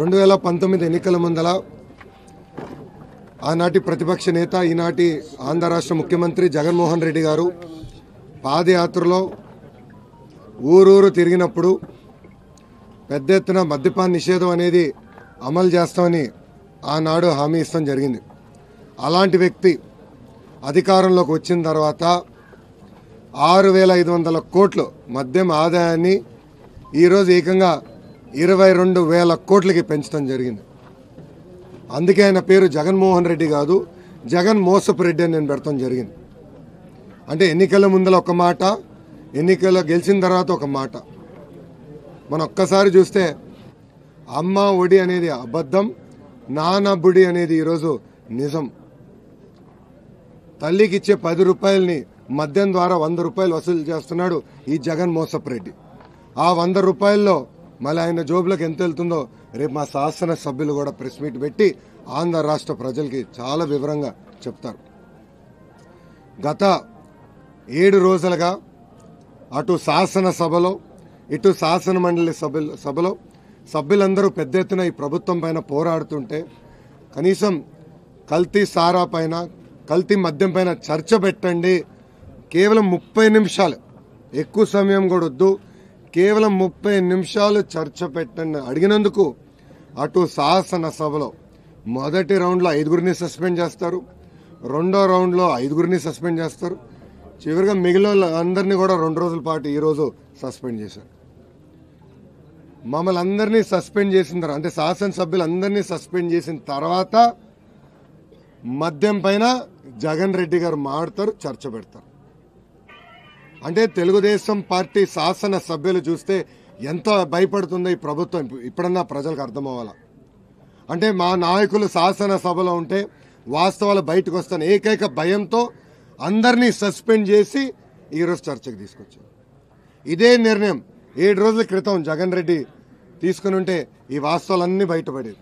రెండు వేల పంతొమ్మిది ఎన్నికల ముందల ఆనాటి ప్రతిపక్ష నేత ఈనాటి ఆంధ్ర రాష్ట్ర ముఖ్యమంత్రి జగన్మోహన్ రెడ్డి గారు పాదయాత్రలో ఊరూరు తిరిగినప్పుడు పెద్ద ఎత్తున మద్యపాన నిషేధం అనేది అమలు చేస్తామని ఆనాడు హామీ ఇస్తాం జరిగింది అలాంటి వ్యక్తి అధికారంలోకి వచ్చిన తర్వాత ఆరు వేల ఐదు వందల కోట్లు మద్యం ఆదాయాన్ని ఈరోజు ఏకంగా ఇరవై రెండు వేల కోట్లకి పెంచడం జరిగింది అందుకే ఆయన పేరు జగన్మోహన్ రెడ్డి కాదు జగన్ మోసపు రెడ్డి అని నేను పెడతాం జరిగింది అంటే ఎన్నికల ముందర ఒక మాట ఎన్నికల్లో గెలిచిన తర్వాత ఒక మాట మనం ఒక్కసారి చూస్తే అమ్మ ఒడి అనేది అబద్ధం నాన్న బుడి అనేది ఈరోజు నిజం తల్లికి ఇచ్చే పది రూపాయలని మద్యం ద్వారా వంద రూపాయలు వసూలు చేస్తున్నాడు ఈ జగన్ మోసపు రెడ్డి ఆ వంద రూపాయల్లో మళ్ళీ ఆయన జోబులకు ఎంత వెళ్తుందో రేపు మా శాసన సభ్యులు కూడా ప్రెస్ మీట్ పెట్టి ఆంధ్ర రాష్ట్ర ప్రజలకి చాలా వివరంగా చెప్తారు గత ఏడు రోజులుగా అటు శాసనసభలో ఇటు శాసన మండలి సభ్యుల సభలో సభ్యులందరూ పెద్ద ఎత్తున ఈ ప్రభుత్వం పైన పోరాడుతుంటే కనీసం కల్తీ సారా పైన కల్తీ మద్యం పైన చర్చ పెట్టండి కేవలం ముప్పై నిమిషాలు ఎక్కువ సమయం కూడా వద్దు కేవలం ముప్పై నిమిషాలు చర్చ పెట్టండి అడిగినందుకు అటు శాసనసభలో మొదటి రౌండ్లో ఐదుగురిని సస్పెండ్ చేస్తారు రెండో రౌండ్లో ఐదుగురిని సస్పెండ్ చేస్తారు చివరిగా మిగిలిన అందరినీ కూడా రెండు రోజుల పాటు ఈరోజు సస్పెండ్ చేశారు మమ్మల్ని అందరినీ సస్పెండ్ చేసిన తర్వాత అంటే శాసనసభ్యులందరినీ సస్పెండ్ చేసిన తర్వాత మద్యం పైన జగన్ రెడ్డి గారు మాడతారు చర్చ పెడతారు అంటే తెలుగుదేశం పార్టీ శాసన సభ్యులు చూస్తే ఎంత భయపడుతుందో ఈ ప్రభుత్వం ఇప్పుడన్నా ప్రజలకు అర్థం అవ్వాలా అంటే మా నాయకులు శాసనసభలో ఉంటే వాస్తవాలు బయటకు వస్తాను ఏకైక భయంతో అందరినీ సస్పెండ్ చేసి ఈరోజు చర్చకు తీసుకొచ్చారు ఇదే నిర్ణయం ఏడు రోజుల క్రితం జగన్ రెడ్డి తీసుకుని ఉంటే ఈ వాస్తవాలన్నీ బయటపడేది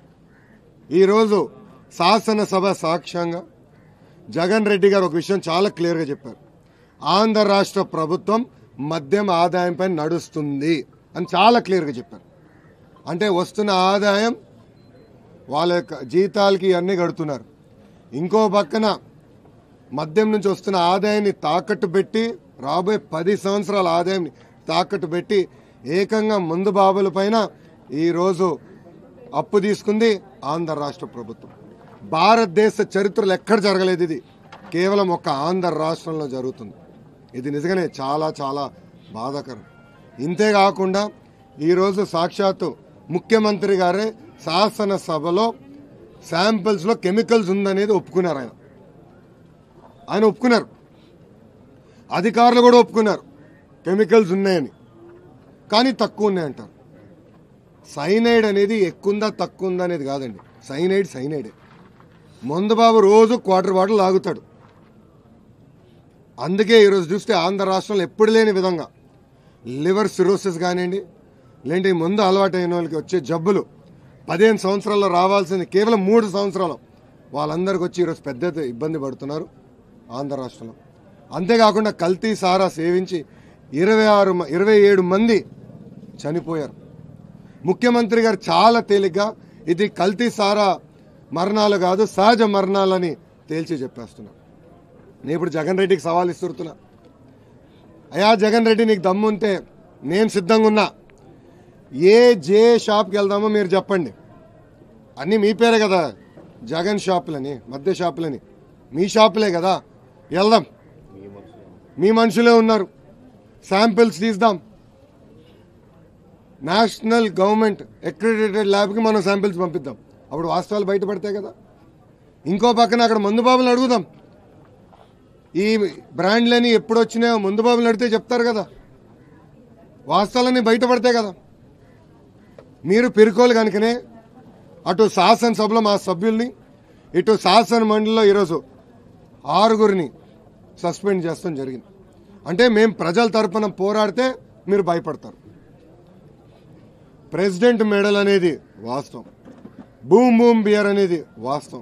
ఈరోజు శాసనసభ సాక్ష్యంగా జగన్ రెడ్డి గారు ఒక విషయం చాలా క్లియర్గా చెప్పారు ఆంధ్ర రాష్ట్ర ప్రభుత్వం మద్యం ఆదాయంపై నడుస్తుంది అని చాలా క్లియర్గా చెప్పారు అంటే వస్తున్న ఆదాయం వాళ్ళ యొక్క జీతాలకి అన్నీ కడుతున్నారు ఇంకో పక్కన మద్యం నుంచి వస్తున్న ఆదాయాన్ని తాకట్టు పెట్టి రాబోయే పది సంవత్సరాల ఆదాయాన్ని తాకట్టు పెట్టి ఏకంగా ముందు బాబుల పైన ఈరోజు అప్పు తీసుకుంది ఆంధ్ర రాష్ట్ర ప్రభుత్వం భారతదేశ చరిత్రలో ఎక్కడ జరగలేదు ఇది కేవలం ఒక ఆంధ్ర రాష్ట్రంలో జరుగుతుంది ఇది నిజంగానే చాలా చాలా బాధాకరం ఇంతే కాకుండా ఈరోజు సాక్షాత్తు ముఖ్యమంత్రి గారే శాసనసభలో శాంపిల్స్లో కెమికల్స్ ఉందనేది ఒప్పుకున్నారు ఆయన ఆయన ఒప్పుకున్నారు అధికారులు కూడా ఒప్పుకున్నారు కెమికల్స్ ఉన్నాయని కానీ తక్కువ ఉన్నాయంటారు సైనైడ్ అనేది ఎక్కువందా తక్కువ ఉందా అనేది కాదండి సైనైడ్ సైనైడే మందు బాబు రోజు క్వార్టర్ బాటిల్ లాగుతాడు అందుకే ఈరోజు చూస్తే ఆంధ్ర రాష్ట్రంలో ఎప్పుడు లేని విధంగా లివర్ సిరోసిస్ కానివ్వండి లేదంటే ఈ ముందు అలవాటైన వాళ్ళకి వచ్చే జబ్బులు పదిహేను సంవత్సరాల్లో రావాల్సింది కేవలం మూడు సంవత్సరాలు వాళ్ళందరికీ వచ్చి ఈరోజు పెద్ద ఎత్తున ఇబ్బంది పడుతున్నారు ఆంధ్ర రాష్ట్రంలో అంతేకాకుండా కల్తీ సారా సేవించి ఇరవై ఆరు మ- ఇరవై ఏడు మంది చనిపోయారు ముఖ్యమంత్రి గారు చాలా తేలిగ్గా ఇది కల్తీ సారా మరణాలు కాదు సహజ మరణాలని తేల్చి చెప్పేస్తున్నారు నేను ఇప్పుడు జగన్ రెడ్డికి సవాల్ ఇస్తున్నా అయా జగన్ రెడ్డి నీకు దమ్ముంటే నేను సిద్ధంగా ఉన్నా ఏ జే షాప్కి వెళ్దామో మీరు చెప్పండి అన్నీ మీ పేరే కదా జగన్ షాపులని మధ్య షాపులని మీ షాపులే కదా వెళ్దాం మీ మనుషులే ఉన్నారు శాంపిల్స్ తీద్దాం నేషనల్ గవర్నమెంట్ అక్రిడేటెడ్ ల్యాబ్కి మనం శాంపిల్స్ పంపిద్దాం అప్పుడు వాస్తవాలు బయటపడతాయి కదా ఇంకో పక్కన అక్కడ మందు బాబులను అడుగుదాం ఈ బ్రాండ్లని ఎప్పుడు వచ్చినాయో మందు బాబులు అడిగితే చెప్తారు కదా వాస్తవాలన్నీ బయటపడతాయి కదా మీరు పిరుకోలు కనుకనే అటు శాసనసభలో మా సభ్యుల్ని ఇటు శాసన మండలిలో ఈరోజు ఆరుగురిని సస్పెండ్ చేస్తాం జరిగింది అంటే మేము ప్రజల తరపున పోరాడితే మీరు భయపడతారు ప్రెసిడెంట్ మెడల్ అనేది వాస్తవం బూమ్ బూమ్ బియర్ అనేది వాస్తవం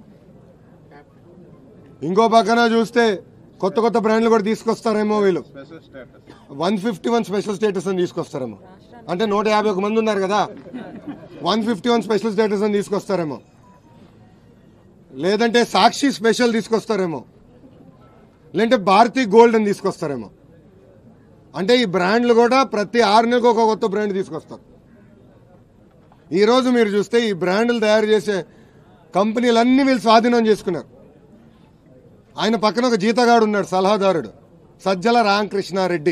ఇంకో పక్కన చూస్తే కొత్త కొత్త బ్రాండ్లు కూడా తీసుకొస్తారేమో వీళ్ళు special status one fifty one special status అని తీసుకొస్తారేమో అంటే నూట యాభై ఒక మంది ఉన్నారు కదా one fifty one special status అని తీసుకొస్తారేమో లేదంటే సాక్షి స్పెషల్ తీసుకొస్తారేమో లేదంటే భారతీ గోల్డ్ అని తీసుకొస్తారేమో అంటే ఈ బ్రాండ్లు కూడా ప్రతి ఆరు నెలలకు ఒక కొత్త బ్రాండ్ తీసుకొస్తారు ఈరోజు మీరు చూస్తే ఈ బ్రాండ్లు తయారు చేసే కంపెనీలన్నీ వీళ్ళు స్వాధీనం చేసుకున్నారు ఆయన పక్కన ఒక జీతగాడు ఉన్నాడు సలహాదారుడు సజ్జల రామకృష్ణారెడ్డి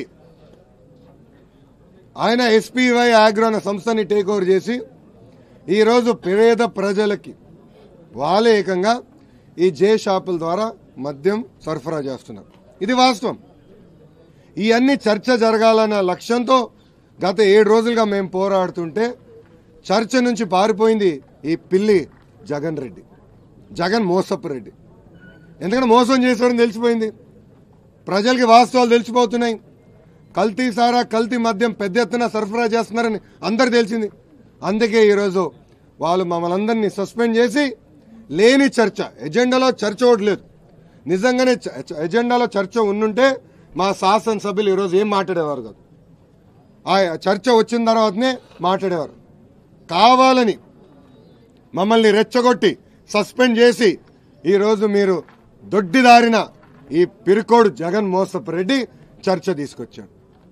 ఆయన ఎస్పీవై ఆగ్రో అనే సంస్థని టేక్ ఓవర్ చేసి ఈరోజు పేద ప్రజలకి వాళ్ళే ఏకంగా ఈ జే షాపుల ద్వారా మద్యం సరఫరా చేస్తున్నారు ఇది వాస్తవం ఇవన్నీ చర్చ జరగాలన్న లక్ష్యంతో గత ఏడు రోజులుగా మేము పోరాడుతుంటే చర్చ నుంచి పారిపోయింది ఈ పిల్లి జగన్ రెడ్డి జగన్ మోసపు రెడ్డి ఎందుకంటే మోసం చేశారని తెలిసిపోయింది ప్రజలకి వాస్తవాలు తెలిసిపోతున్నాయి కల్తీ సారా కల్తీ మద్యం పెద్ద ఎత్తున సరఫరా చేస్తున్నారని అందరు తెలిసింది అందుకే ఈరోజు వాళ్ళు మమ్మల్ని అందరినీ సస్పెండ్ చేసి లేని చర్చ ఎజెండాలో చర్చ ఒకటి లేదు నిజంగానే చ- చ- ఎజెండాలో చర్చ ఉండుంటే మా శాసనసభ్యులు ఈరోజు ఏం మాట్లాడేవారు కాదు ఆ చర్చ వచ్చిన తర్వాతనే మాట్లాడేవారు కావాలని మమ్మల్ని రెచ్చగొట్టి సస్పెండ్ చేసి ఈరోజు మీరు దొడ్డిదారిన ఈ పిరికోడు జగన్ మోసపు రెడ్డి చర్చ తీసుకొచ్చాడు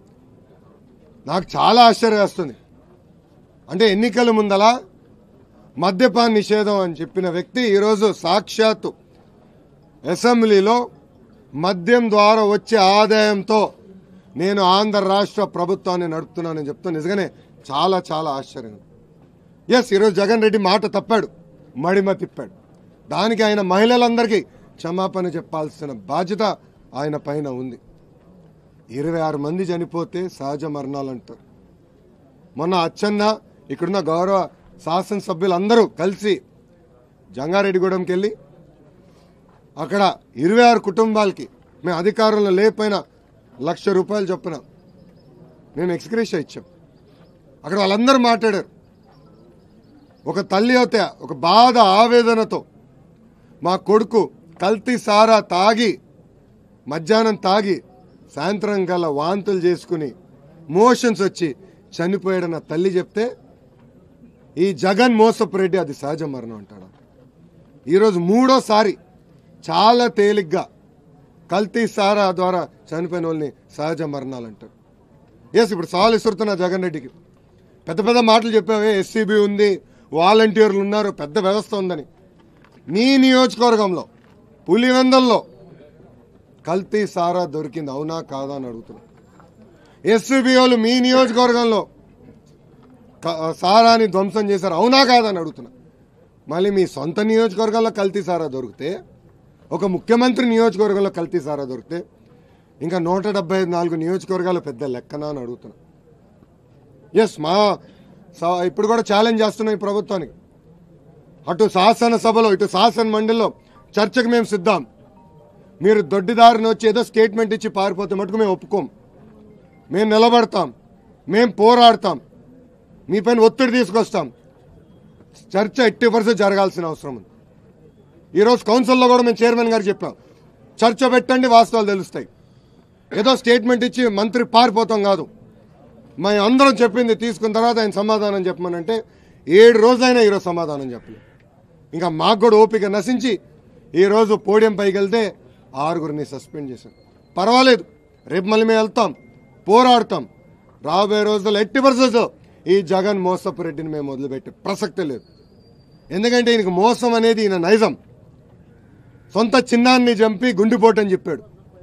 నాకు చాలా ఆశ్చర్యం వేస్తుంది అంటే ఎన్నికల ముందల మద్యపాన నిషేధం అని చెప్పిన వ్యక్తి ఈరోజు సాక్షాత్తు అసెంబ్లీలో మద్యం ద్వారా వచ్చే ఆదాయంతో నేను ఆంధ్ర రాష్ట్ర ప్రభుత్వాన్ని నడుపుతున్నానని చెప్తూ నిజంగానే చాలా చాలా ఆశ్చర్యం ఎస్ ఈరోజు జగన్ రెడ్డి మాట తప్పాడు మడిమ తిప్పాడు దానికి ఆయన మహిళలందరికీ క్షమాపణ చెప్పాల్సిన బాధ్యత ఆయన పైన ఉంది ఇరవై ఆరు మంది చనిపోతే సహజ మరణాలు అంటారు మొన్న అచ్చన్న ఇక్కడున్న గౌరవ శాసనసభ్యులందరూ కలిసి జంగారెడ్డిగూడెంకి వెళ్ళి అక్కడ ఇరవై ఆరు కుటుంబాలకి మేము అధికారంలో లేకపోయినా లక్ష రూపాయలు చొప్పున మేము ఎక్స్క్రేషియా ఇచ్చాం అక్కడ వాళ్ళందరూ మాట్లాడారు ఒక తల్లి అయితే ఒక బాధ ఆవేదనతో మా కొడుకు కల్తీ సారా తాగి మధ్యాహ్నం తాగి సాయంత్రం గల వాంతులు చేసుకుని మోషన్స్ వచ్చి చనిపోయాడన్న తల్లి చెప్తే ఈ జగన్ మోసపు రెడ్డి అది సహజ మరణం అంటాడు ఈరోజు మూడోసారి చాలా తేలిగ్గా కల్తీ సారా ద్వారా చనిపోయిన వాళ్ళని సహజ మరణాలు అంటారు ఎస్ ఇప్పుడు సవాల్ ఇస్తున్నా జగన్ రెడ్డికి పెద్ద పెద్ద మాటలు చెప్పావే ఎస్సీబీ ఉంది వాలంటీర్లు ఉన్నారు పెద్ద వ్యవస్థ ఉందని నీ నియోజకవర్గంలో పులివెందల్లో కల్తీ సారా దొరికింది అవునా కాదా అని అడుగుతున్నా ఎస్సీబీ వాళ్ళు మీ నియోజకవర్గంలో క- సారాని ధ్వంసం చేశారు అవునా కాదా అని అడుగుతున్నా మళ్ళీ మీ సొంత నియోజకవర్గంలో కల్తీ సారా దొరికితే ఒక ముఖ్యమంత్రి నియోజకవర్గంలో కల్తీ సారా దొరికితే ఇంకా నూట డెబ్బై ఐదు నాలుగు నియోజకవర్గాలు పెద్ద లెక్కనా అని అడుగుతున్నా ఎస్ మా స- ఇప్పుడు కూడా ఛాలెంజ్ చేస్తున్నాం ఈ ప్రభుత్వానికి అటు శాసనసభలో ఇటు శాసన మండలిలో చర్చకు మేము సిద్ధం మీరు దొడ్డిదారిని వచ్చి ఏదో స్టేట్మెంట్ ఇచ్చి పారిపోతే మటుకు మేము ఒప్పుకోం మేము నిలబడతాం మేము పోరాడతాం మీ పైన ఒత్తిడి తీసుకొస్తాం చర్చ ఎట్టి పర్సెంట్ జరగాల్సిన అవసరం ఉంది ఈరోజు కౌన్సిల్లో కూడా మేము చైర్మన్ గారు చెప్పాం చర్చ పెట్టండి వాస్తవాలు తెలుస్తాయి ఏదో స్టేట్మెంట్ ఇచ్చి మంత్రి పారిపోతాం కాదు మేము అందరం చెప్పింది తీసుకున్న తర్వాత ఆయన సమాధానం చెప్పమనంటే ఏడు రోజులైనా ఈరోజు సమాధానం చెప్పలేదు ఇంకా మాకు కూడా ఓపిక నశించి ఈరోజు పోడియం పైకి వెళ్తే ఆరుగురిని సస్పెండ్ చేశాం పర్వాలేదు రేపు మళ్ళీ మేము వెళ్తాం పోరాడతాం రాబోయే రోజుల్లో ఎట్టి పరిస్థితుల్లో ఈ జగన్ మోసపు రెడ్డిని మేము వదిలిపెట్టే ప్రసక్తే లేదు ఎందుకంటే ఈయనకి మోసం అనేది ఈయన నైజం సొంత చిన్నాన్ని చంపి గుండెపోటు అని చెప్పాడు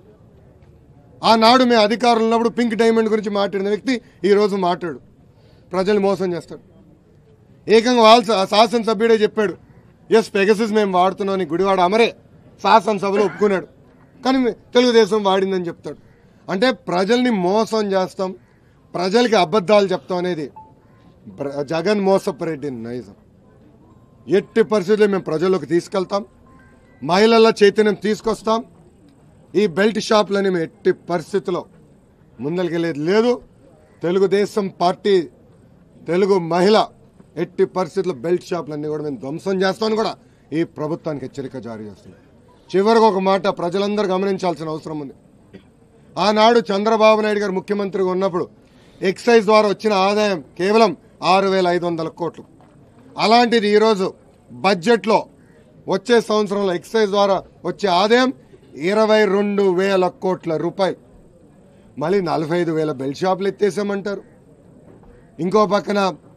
ఆనాడు మేము అధికారంలో ఉన్నప్పుడు పింక్ డైమండ్ గురించి మాట్లాడిన వ్యక్తి ఈ రోజు మాట్లాడు ప్రజలు మోసం చేస్తాడు ఏకంగా వాళ్ళ శా- శాసనసభ్యుడే చెప్పాడు ఎస్ పెగసిస్ మేము వాడుతున్నాం అని గుడివాడ అమరే శాసనసభలో ఒప్పుకున్నాడు కానీ మే- తెలుగుదేశం వాడిందని చెప్తాడు అంటే ప్రజల్ని మోసం చేస్తాం ప్రజలకి అబద్ధాలు చెప్తాం అనేది ప్ర- జగన్ మోసపు రెడ్డి నైజం ఎట్టి పరిస్థితుల్లో మేము ప్రజల్లోకి తీసుకెళ్తాం మహిళల చైతన్యం తీసుకొస్తాం ఈ బెల్ట్ షాపులని మేము ఎట్టి పరిస్థితిలో ముందరికెళ్ళేది లేదు తెలుగుదేశం పార్టీ తెలుగు మహిళ ఎట్టి పరిస్థితుల్లో బెల్ట్ షాపులన్నీ కూడా మేము ధ్వంసం చేస్తామని కూడా ఈ ప్రభుత్వానికి హెచ్చరిక జారీ చేస్తుంది చివరికి ఒక మాట ప్రజలందరూ గమనించాల్సిన అవసరం ఉంది ఆనాడు చంద్రబాబు నాయుడు గారు ముఖ్యమంత్రిగా ఉన్నప్పుడు ఎక్సైజ్ ద్వారా వచ్చిన ఆదాయం కేవలం ఆరు వేల ఐదు వందల కోట్లు అలాంటిది ఈరోజు బడ్జెట్లో వచ్చే సంవత్సరంలో ఎక్సైజ్ ద్వారా వచ్చే ఆదాయం ఇరవై రెండు వేల కోట్ల రూపాయలు మళ్ళీ నలభై ఐదు వేల బెల్ షాపులు ఎత్తేసామంటారు ఇంకో పక్కన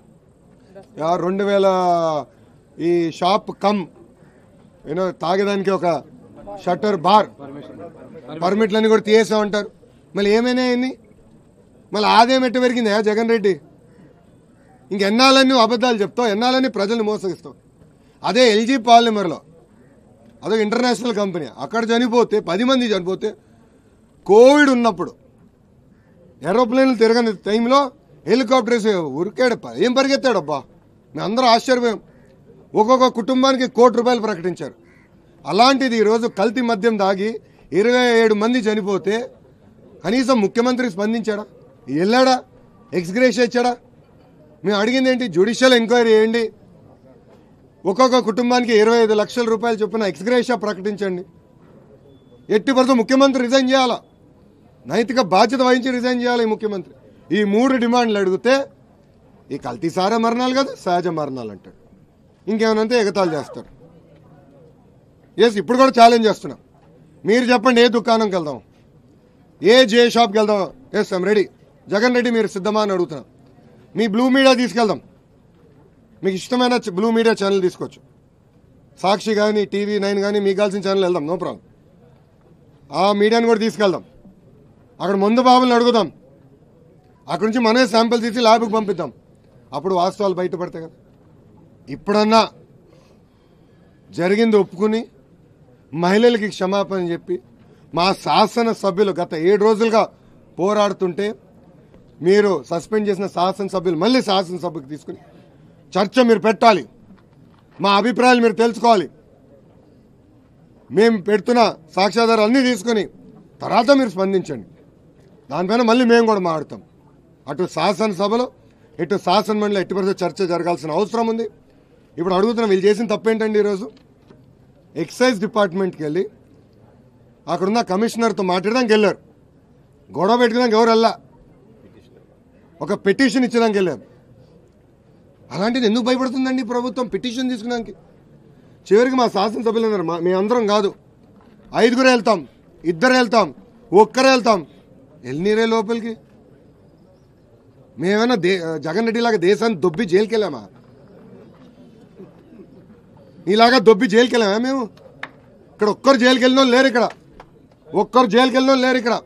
ఆ, రెండు వేల ఈ షాప్ కమ్ యూనో తాగేదానికి ఒక షట్టర్ బార్ పర్మిట్లన్నీ కూడా తీసేసామంటారు మళ్ళీ ఏమైనా అన్ని మళ్ళీ ఆదాయం ఎట్ట పెరిగిందా జగన్ రెడ్డి ఇంకెన్నాళ్ళని నువ్వు అబద్ధాలు చెప్తావు ఎన్నాళ్ళని ప్రజల్ని మోసగిస్తావు అదే ఎల్జీ పాలిమర్లో అదొక ఇంటర్నేషనల్ కంపెనీ అక్కడ చనిపోతే పది మంది చనిపోతే కోవిడ్ ఉన్నప్పుడు ఏరోప్లేన్లు తిరగని టైంలో హెలికాప్టర్స్ ఉరికాడు ఏం పరిగెత్తాడు అబ్బా మేము అందరూ ఆశ్చర్యపోయాం ఒక్కొక్క కుటుంబానికి కోటి రూపాయలు ప్రకటించారు అలాంటిది ఈరోజు కల్తీ మద్యం దాగి ఇరవై ఏడు మంది చనిపోతే కనీసం ముఖ్యమంత్రి స్పందించాడా వెళ్ళాడా ఎక్స్గ్రేష్ ఇచ్చాడా మేము అడిగింది ఏంటి జ్యుడిషియల్ ఎంక్వైరీ చేయండి ఒక్కొక్క కుటుంబానికి ఇరవై ఐదు లక్షల రూపాయలు చొప్పున ఎక్స్గ్రేషా ప్రకటించండి ఎట్టి పరిస్థితి ముఖ్యమంత్రి రిజైన్ చేయాలా నైతిక బాధ్యత వహించి రిజైన్ చేయాలి ఈ ముఖ్యమంత్రి ఈ మూడు డిమాండ్లు అడిగితే ఈ కల్తీ సారా మరణాలు కాదు సహజ మరణాలు అంటాడు ఇంకేమనంటే ఎగతాలు చేస్తారు ఎస్ ఇప్పుడు కూడా ఛాలెంజ్ చేస్తున్నాం మీరు చెప్పండి ఏ దుకాణంకి వెళ్దాం ఏ జే షాప్కి వెళ్దాం yes I'm ready Jagan Reddy మీరు సిద్ధమా అని అడుగుతున్నాం మీ బ్లూ మీడియా తీసుకెళ్దాం మీకు ఇష్టమైన చ- బ్లూ మీడియా ఛానల్ తీసుకోవచ్చు సాక్షి కానీ టీవీ నైన్ కానీ మీకు కావాల్సిన ఛానల్ వెళ్దాం నో ప్రాబ్లం ఆ మీడియాని కూడా తీసుకెళ్దాం అక్కడ ముందు బాబుల్ని అడుగుదాం అక్కడి నుంచి మనమే శాంపిల్ తీసి ల్యాబ్కి పంపిద్దాం అప్పుడు వాస్తవాలు బయటపడతాయి కదా ఇప్పుడన్నా జరిగింది ఒప్పుకుని మహిళలకి క్షమాపణ చెప్పి మా శాసన సభ్యులు గత ఏడు రోజులుగా పోరాడుతుంటే మీరు సస్పెండ్ చేసిన శాసనసభ్యులు మళ్ళీ శాసనసభకు తీసుకుని చర్చ మీరు పెట్టాలి మా అభిప్రాయాలు మీరు తెలుసుకోవాలి మేము పెడుతున్న సాక్ష్యాధారాలు అన్నీ తీసుకొని తర్వాత మీరు స్పందించండి దానిపైన మళ్ళీ మేము కూడా మాట్లాడతాం అటు శాసనసభలో ఇటు శాసన మండలి ఎట్టి పరిస్థితి చర్చ జరగాల్సిన అవసరం ఉంది ఇప్పుడు అడుగుతున్నాం వీళ్ళు చేసిన తప్పేంటండి ఈరోజు ఎక్సైజ్ డిపార్ట్మెంట్కి వెళ్ళి అక్కడున్న కమిషనర్తో మాట్లాడడానికి వెళ్ళారు గొడవ పెట్టుకోవడానికి ఎవరు వెళ్ళా ఒక పిటిషన్ ఇచ్చడానికి వెళ్ళారు అలాంటిది ఎందుకు భయపడుతుందండి ఈ ప్రభుత్వం పిటిషన్ తీసుకున్నానికి చివరికి మా శాసనసభ్యులు అన్నారు మా మేమందరం కాదు ఐదుగురు వెళ్తాం ఇద్దరు వెళ్తాం ఒక్కరే వెళ్తాం వెళ్ళినీరే లోపలికి మేమైనా దే జగన్ రెడ్డి లాగా దేశాన్ని దొబ్బి జైలుకి వెళ్ళామా నీలాగా దొబ్బి జైలుకి వెళ్ళామా మేము ఇక్కడ ఒక్కరు జైలుకి వెళ్ళిన వాళ్ళు లేరు ఇక్కడ ఒక్కరు జైలుకి వెళ్ళిన వాళ్ళు లేరు ఇక్కడ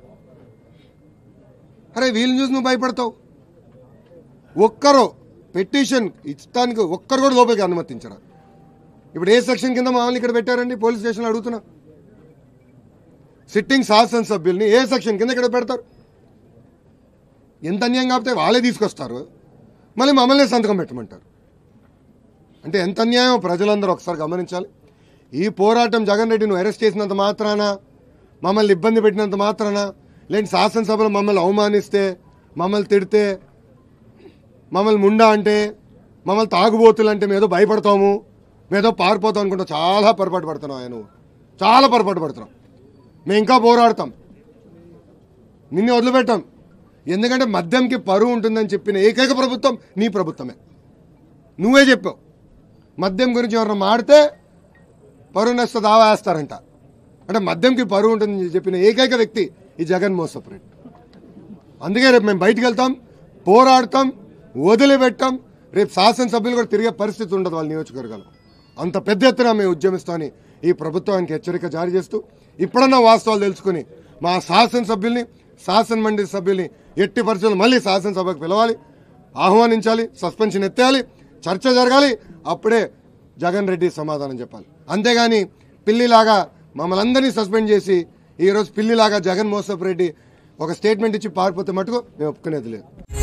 అరే వీళ్ళని చూసి నువ్వు భయపడతావు ఒక్కరు పెటిషన్ ఇస్తానికి ఒక్కరు కూడా లోపలికి అనుమతించరా ఇప్పుడు ఏ సెక్షన్ కింద మామూలు ఇక్కడ పెట్టారండి పోలీస్ స్టేషన్లో అడుగుతున్నా సిట్టింగ్ శాసనసభ్యుల్ని ఏ సెక్షన్ కింద ఇక్కడ పెడతారు ఎంత అన్యాయం కాకపోతే వాళ్ళే తీసుకొస్తారు మళ్ళీ మమ్మల్ని సంతకం పెట్టమంటారు అంటే ఎంత అన్యాయం ప్రజలందరూ ఒకసారి గమనించాలి ఈ పోరాటం జగన్ రెడ్డి నువ్వు అరెస్ట్ చేసినంత మాత్రాన మమ్మల్ని ఇబ్బంది పెట్టినంత మాత్రాన లేని శాసనసభలో మమ్మల్ని అవమానిస్తే మమ్మల్ని తిడితే మమ్మల్ని ముండా అంటే మమ్మల్ని తాగుబోతులు అంటే మేదో భయపడతాము మేదో పారిపోతాం అనుకుంటా చాలా పొరపాటు పడుతున్నావు ఆయన నువ్వు చాలా పొరపాటు పడుతున్నావు మేము ఇంకా పోరాడతాం నిన్ను వదిలిపెట్టాం ఎందుకంటే మద్యంకి పరువు ఉంటుందని చెప్పిన ఏకైక ప్రభుత్వం నీ ప్రభుత్వమే నువ్వే చెప్పావు మద్యం గురించి ఎవరైనా మాడితే పరువు నష్ట దావా వేస్తారంట అంటే మద్యంకి పరువు ఉంటుందని చెప్పిన ఏకైక వ్యక్తి ఈ జగన్మోహన్ రెడ్డి అందుకే రేపు మేము బయటికి వెళ్తాం పోరాడతాం వదిలిపెట్టాం రేపు శాసనసభ్యులు కూడా తిరిగే పరిస్థితి ఉండదు వాళ్ళ నియోజకవర్గాలు అంత పెద్ద ఎత్తున మేము ఉద్యమిస్తామని ఈ ప్రభుత్వానికి హెచ్చరిక జారీ చేస్తూ ఇప్పుడన్నా వాస్తవాలు తెలుసుకుని మా శాసనసభ్యుల్ని శాసన మండలి సభ్యుల్ని ఎట్టి పరిస్థితులు మళ్ళీ శాసనసభకు పిలవాలి ఆహ్వానించాలి సస్పెన్షన్ ఎత్తేయాలి చర్చ జరగాలి అప్పుడే జగన్ రెడ్డి సమాధానం చెప్పాలి అంతేగాని పిల్లిలాగా మమ్మల్ని అందరినీ సస్పెండ్ చేసి ఈరోజు పిల్లిలాగా జగన్ మోసఫ్ రెడ్డి ఒక స్టేట్మెంట్ ఇచ్చి పారిపోతే మటుకు మేము ఒప్పుకునేది లేదు